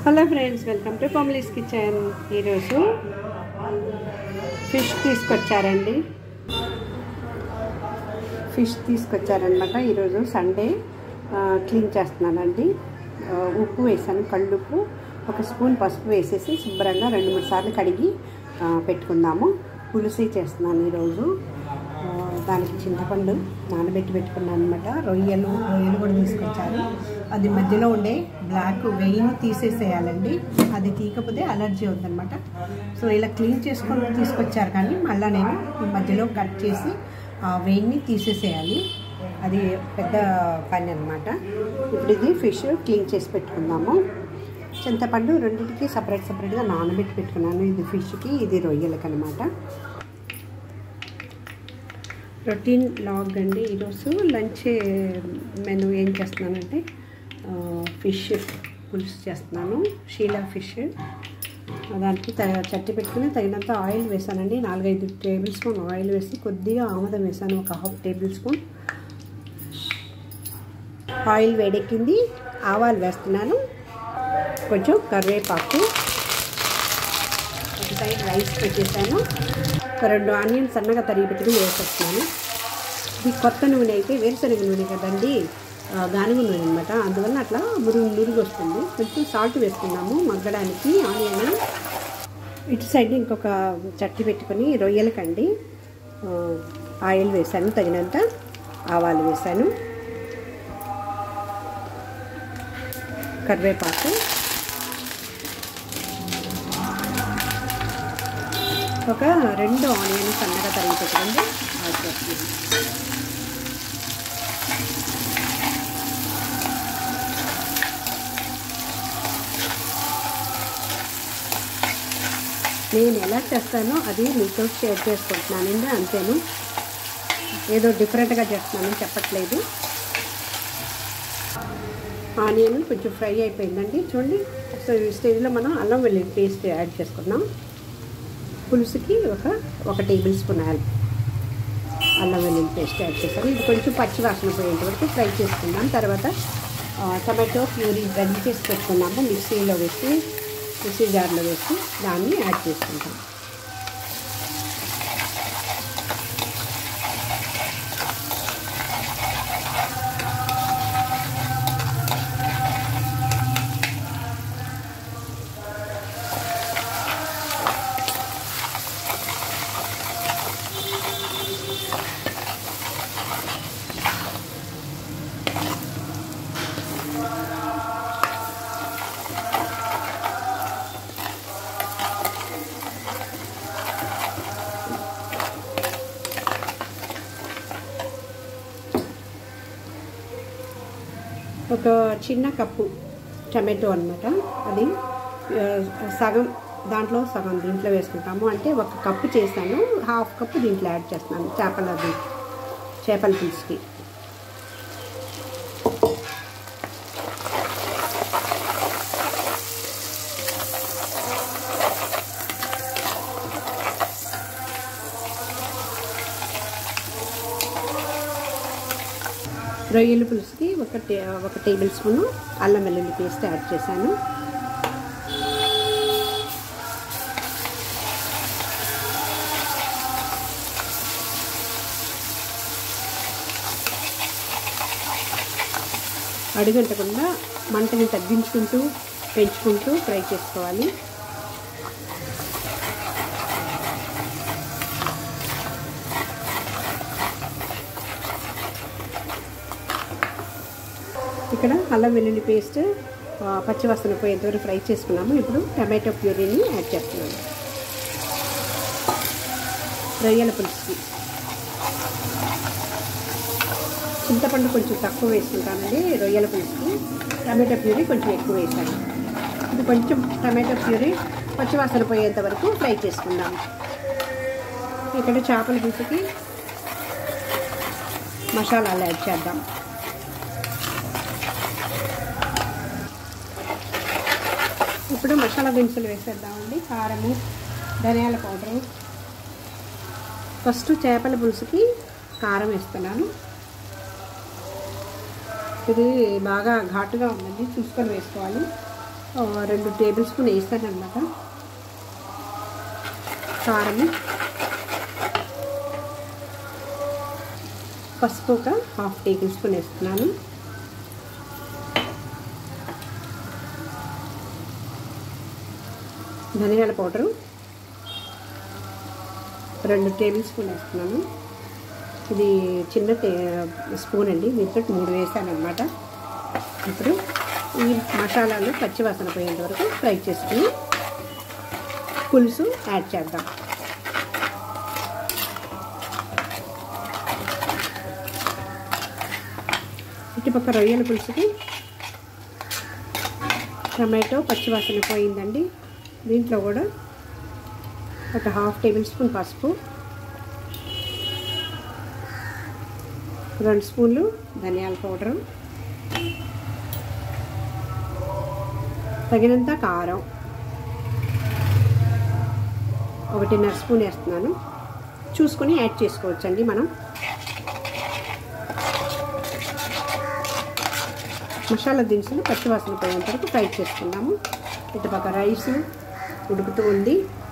hello friends welcome to Komali's kitchen ఈరోజు fish తీసుకొచ్చారండి fish తీసుకొచ్చారనమాట ఈరోజు సండే ఆ, క్లీన్ చేస్తున్నానండి ఆ, ఉప్పు వేసాను కళ్ళుప్పు ఒక స్పూన్ పసుపు వేసేసి శుభ్రంగా రెండు మూడు సార్లు కడిగి ఆ, పెట్టుకుందాము పులుసు చేస్తున్నాను ఈరోజు ఆ, దానికి చింతపండు నానబెట్టి పెట్టుకున్నాను అనమాట రొయ్యలు రొయ్యలు కూడా తీసుకొచ్చారు అది మధ్యలో ఉండే బ్లాక్ వెయిన్ తీసేసేయాలండి అది తీయకపోతే అలర్జీ అవుతుందన్నమాట సో ఇలా క్లీన్ చేసుకొని తీసుకొచ్చారు కానీ మళ్ళీ నేను ఈ మధ్యలో కట్ చేసి ఆ వెయిన్ని తీసేసేయాలి అది పెద్ద పని అనమాట ఇప్పుడు ఇది ఫిష్ క్లీన్ చేసి పెట్టుకుందాము చింతపండు రెండింటికి సపరేట్ సపరేట్గా నానబెట్టి పెట్టుకున్నాను ఇది ఫిష్కి ఇది రొయ్యలకి అనమాట రొటీన్ లాగ్ అండి ఈరోజు లంచ్ మెను ఏం చేస్తున్నానంటే ఆ, ఫిష్ పులుసు చేస్తున్నాను షీలా ఫిష్ దానికి త చట్టి పెట్టుకుని తగినంత ఆయిల్ వేసానండి నాలుగైదు టేబుల్ స్పూన్ ఆయిల్ వేసి కొద్దిగా ఆముదం వేసాను ఒక హాఫ్ టేబుల్ స్పూన్ ఆయిల్ వేడెక్కింది ఆవాలు వేస్తున్నాను కొంచెం కరివేపాకు ఒక సైడ్ రైస్ పెట్టేసాను ఒక రెండు ఆనియన్ సన్నగా తరిగి పెట్టుకుని వేసేస్తున్నాను ఇది కొత్త నూనె అయితే వేరుశనగ నూనె కదండి ఆ, గానుగ నూనె అనమాట అందువల్ల అట్లా మురుగు మురుగు వస్తుంది కొంచెం సాల్ట్ వేసుకున్నాము మగ్గడానికి ఆనియన్ ఇటు సైడ్ ఇంకొక చట్టి పెట్టుకొని రొయ్యలకండి ఆ, ఆయిల్ వేసాను తగినంత ఆవాలు వేసాను కరివేపాకు ఒక రెండు ఆనియన్ సన్నగా తరిగి పెట్టుకోండి యాడ్ చేస్తున్నాను నేను ఎలా చేస్తానో అది మీతో షేర్ చేసుకుంటున్నానండి అంతేను ఏదో డిఫరెంట్గా చేస్తున్నానని చెప్పట్లేదు ఆనియన్ కొంచెం ఫ్రై అయిపోయిందండి చూడండి సో ఈ స్టేజ్లో మనం అల్లం వెల్లుల్లి పేస్ట్ యాడ్ చేసుకున్నాం పులుసుకి ఒక ఒక టేబుల్ స్పూన్ ఆల్ అల్లం వెల్లుల్లి పేస్ట్ యాడ్ చేస్తాను ఇది కొంచెం పచ్చి వాసన పోయేంత వరకు ఫ్రై చేసుకుందాం తర్వాత ఆ, టమాటో ప్యూరీ రెడీ చేసి పెట్టుకున్నాము మిక్సీలో వేసి మిక్సీ జార్లో వేసి దాన్ని యాడ్ చేసుకుంటాం ఒక చిన్న కప్పు టమాటో అనమాట అది ఆ, సగం దాంట్లో సగం దీంట్లో వేసుకుంటాము అంటే ఒక కప్పు చేశాను హాఫ్ కప్పు దీంట్లో యాడ్ చేస్తున్నాను చేపలది చేపల పులుసుకి రొయ్యల పులుసుకి ఒక టే ఒక టేబుల్ స్పూను అల్లం వెల్లుల్లి పేస్ట్ యాడ్ చేశాను అడుగంటకుండా మంటని తగ్గించుకుంటూ పెంచుకుంటూ ఫ్రై చేసుకోవాలి ఇక్కడ అల్లం వెల్లుల్లి పేస్ట్ ఆ, పచ్చివాసన పోయేంతవరకు ఫ్రై చేసుకున్నాము ఇప్పుడు టమాటో ప్యూరీని యాడ్ చేస్తున్నాము రొయ్యల పులుసుకి చింతపండు కొంచెం తక్కువ వేసుకుంటానండి రొయ్యల పులుసుకి టమాటో ప్యూరీ కొంచెం ఎక్కువ వేసాను ఇది కొంచెం టమాటో ప్యూరీ పచ్చివాసన పోయేంత వరకు ఫ్రై చేసుకుందాం ఇక్కడ చేపల పులుసుకి మసాలాలు యాడ్ చేద్దాం ఇప్పుడు మసాలా దినుసులు వేసేద్దామండి కారము ధనియాల పౌడరు ఫస్ట్ చేపల పులుసుకి కారం వేస్తున్నాను ఇది బాగా ఘాటుగా ఉందండి చూసుకొని వేసుకోవాలి ఆ, రెండు టేబుల్ స్పూన్ వేస్తాను అనమాట కారం పసుపు ఒక హాఫ్ టేబుల్ స్పూన్ వేస్తున్నాను ధనియాల పౌడరు రెండు టేబుల్ స్పూన్ వేస్తున్నాను ఇది చిన్న టే స్పూన్ అండి మీతో మూడు వేసాను అనమాట ఇప్పుడు ఈ మసాలాలు పచ్చివాసన పోయేంత వరకు ఫ్రై చేసుకుని పులుసు యాడ్ చేద్దాం ఇటుపక్క రొయ్యల పులుసుకి టమాటో పచ్చివాసన పోయిందండి దీంట్లో కూడా ఒక హాఫ్ టేబుల్ స్పూన్ పసుపు రెండు స్పూన్లు ధనియాల పౌడరు తగినంత కారం ఒకటిన్నర స్పూన్ వేస్తున్నాను చూసుకొని యాడ్ చేసుకోవచ్చండి మనం మసాలా దినుసులు పచ్చివాసన పోయేంత వరకు ఫ్రై చేసుకుందాము ఇటుపక్క రైస్ ఉడుకుతూ ఉంది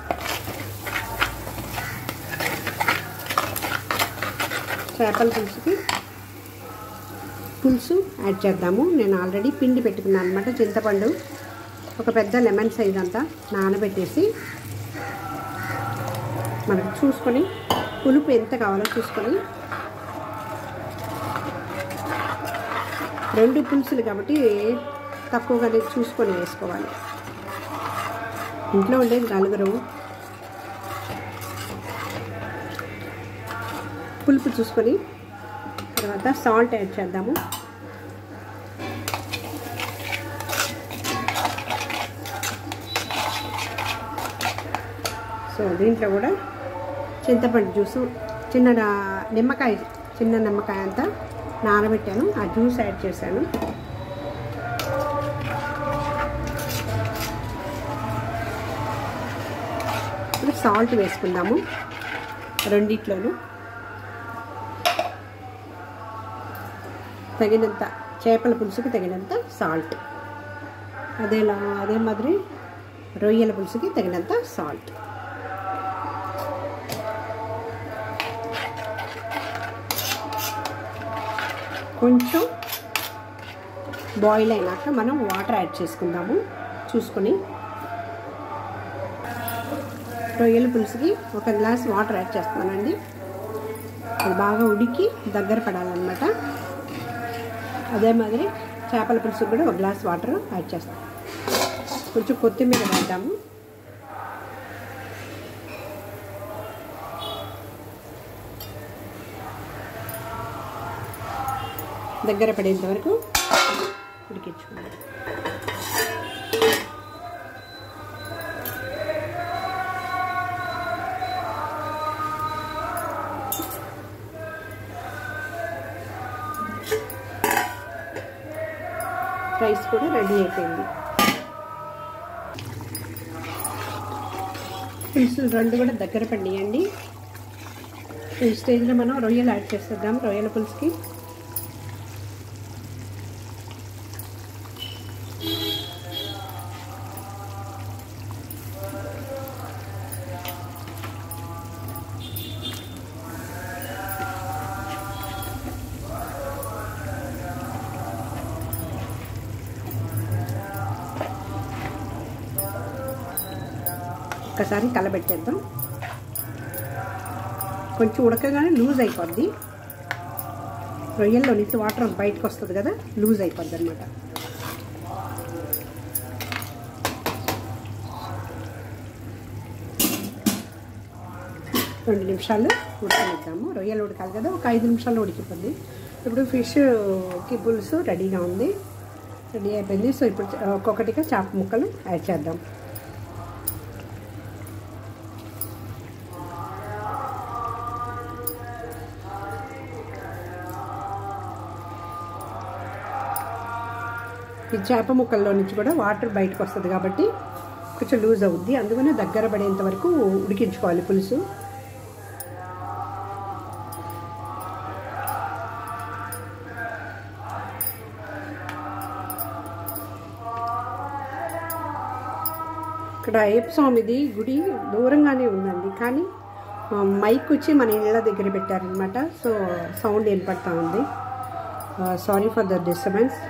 చేపల పులుసుకి పులుసు యాడ్ చేద్దాము నేను ఆల్రెడీ పిండి పెట్టుకున్నాను అనమాట చింతపండు ఒక పెద్ద లెమన్ సైజ్ అంతా నానబెట్టేసి మనకు చూసుకొని పులుపు ఎంత కావాలో చూసుకొని రెండు పులుసులు కాబట్టి తక్కువగానే చూసుకొని వేసుకోవాలి ఇంట్లో ఉండేది నలుగురు పులుపు చూసుకొని తర్వాత సాల్ట్ యాడ్ చేద్దాము సో దీంట్లో కూడా చింతపండు జ్యూసు చిన్న నా- నిమ్మకాయ చిన్న నిమ్మకాయ అంతా నానబెట్టాను ఆ జ్యూస్ యాడ్ చేశాను ఇప్పుడు సాల్ట్ వేసుకుందాము రెండిట్లోనూ తగినంత చేపల పులుసుకి తగినంత సాల్ట్ అదేలా అదే మాదిరి రొయ్యల పులుసుకి తగినంత సాల్ట్ కొంచెం బాయిల్ అయినాక మనం వాటర్ యాడ్ చేసుకుందాము చూసుకొని రొయ్యల పులుసుకి ఒక గ్లాస్ వాటర్ యాడ్ చేస్తానండి అది బాగా ఉడికి దగ్గర పడాలన్నమాట అదే మాదిరి చేపల పులుసుకి కూడా ఒక గ్లాస్ వాటర్ యాడ్ చేస్తాం కొంచెం కొత్తిమీర వేద్దాము దగ్గర పడేంత వరకు ఉడికించుకోండి రైస్ కూడా రెడీ అయిపోయింది పులుసులు రెండు కూడా దగ్గర పడియండి ఈ స్టేజ్లో మనం రొయ్యలు యాడ్ చేసేద్దాం రొయ్యల పులుసుకి ఒక్కసారి కలబెట్టేద్దాం కొంచెం ఉడకగానే లూజ్ అయిపోద్ది రొయ్యల్లో నుంచి వాటర్ బయటకు వస్తుంది కదా లూజ్ అయిపోద్ది అనమాట రెండు నిమిషాలు ఉడకనిద్దాము రొయ్యలు ఉడకాలి కదా ఒక ఐదు నిమిషాలు ఉడికిపోద్ది ఇప్పుడు ఫిష్కి పులుసు రెడీగా ఉంది రెడీ అయిపోయింది సో ఇప్పుడు ఒక్కొక్కటిగా చేప ముక్కలు యాడ్ చేద్దాం ఈ చేప ముక్కల్లో నుంచి కూడా వాటర్ బయటకు వస్తుంది కాబట్టి కొంచెం లూజ్ అవుద్ది అందుకనే దగ్గర పడేంత వరకు ఉడికించుకోవాలి పులుసు ఇక్కడ అయ్యప్ప స్వామిది గుడి దూరంగానే ఉందండి కానీ ఆ, మైక్ వచ్చి మన ఇళ్ళ దగ్గర పెట్టారనమాట సో సౌండ్ వినపడతా ఉంది సారీ ఫర్ ద డిస్టర్బెన్స్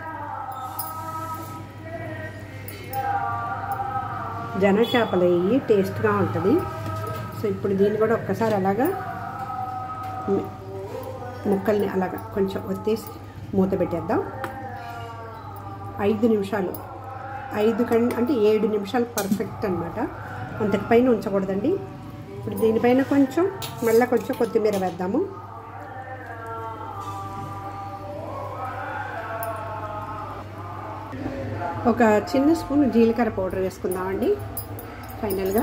జన చేపలు అయ్యి టేస్ట్గా ఉంటుంది సో ఇప్పుడు దీన్ని కూడా ఒక్కసారి అలాగా మ్, ముక్కల్ని అలాగా కొంచెం ఒత్తేసి మూత పెట్టేద్దాం ఐదు నిమిషాలు ఐదు కం అంటే ఏడు నిమిషాలు పర్ఫెక్ట్ అనమాట అంతటి పైన ఉంచకూడదండి ఇప్పుడు దీనిపైన కొంచెం మళ్ళీ కొంచెం కొత్తిమీర వేద్దాము ఒక చిన్న స్పూన్ జీలకర్ర పౌడర్ వేసుకుందామండి ఫైనల్గా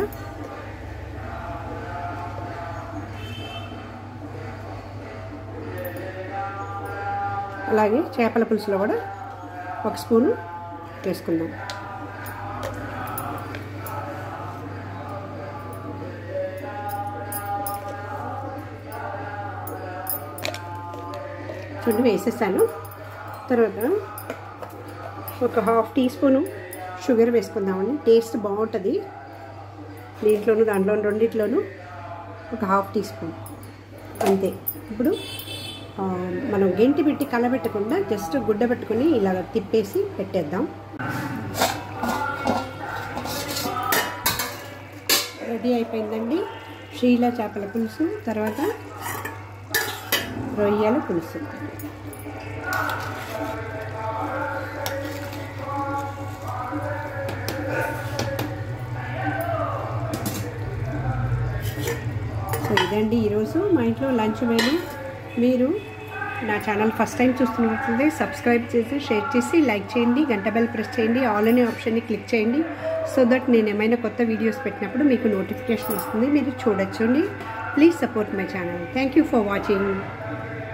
అలాగే చేపల పులుసులో కూడా ఒక స్పూను వేసుకుందాం చూడండి వేసేసాను తర్వాత ఒక హాఫ్ టీ స్పూను షుగర్ వేసుకుందామండి టేస్ట్ బాగుంటుంది దీంట్లోనూ దాంట్లో రెండిట్లోనూ ఒక హాఫ్ టీ స్పూన్ అంతే ఇప్పుడు ఆ, మనం గెంటి పెట్టి కలబెట్టకుండా జస్ట్ గుడ్డ పెట్టుకుని ఇలా తిప్పేసి పెట్టేద్దాం రెడీ అయిపోయిందండి శ్రీల చేపల పులుసు తర్వాత రొయ్యల పులుసు సో ఇదండి ఈరోజు మా ఇంట్లో లంచ్ మెనూ మీరు నా ఛానల్ ఫస్ట్ టైం చూస్తున్నట్లయితే సబ్స్క్రైబ్ చేసి షేర్ చేసి లైక్ చేయండి గంట బెల్ ప్రెస్ చేయండి ఆల్ అనే ఆప్షన్ని క్లిక్ చేయండి సో దట్ నేను ఏమైనా కొత్త వీడియోస్ పెట్టినప్పుడు మీకు నోటిఫికేషన్ వస్తుంది మీరు చూడొచ్చండి please support my channel thank you for watching